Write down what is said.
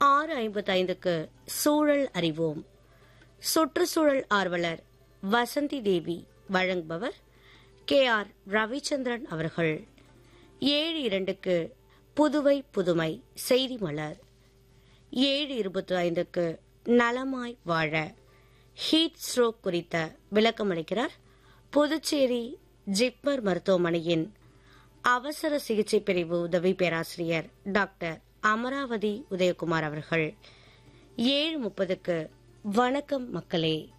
ஆறு ஐம்பத்தைந்துக்கு சூழல் அறிவோம் சுற்றுச்சூழல் ஆர்வலர் வசந்தி தேவி வழங்குபவர் கே ஆர் ரவிச்சந்திரன் அவர்கள் ஏழு இரண்டுக்கு புதுவை புதுமை செய்தி மலர் ஏழு இருபத்தி ஐந்துக்கு நலமாய் வாழ ஹீட் ஸ்ட்ரோக் குறித்த விளக்கமளிக்கிறார் புதுச்சேரி ஜிப்மர் மருத்துவமனையின் அவசர சிகிச்சை பிரிவு உதவி பேராசிரியர் டாக்டர் அமராவதி உதயகுமார் அவர்கள் ஏழு முப்பதுக்கு வணக்கம் மக்களே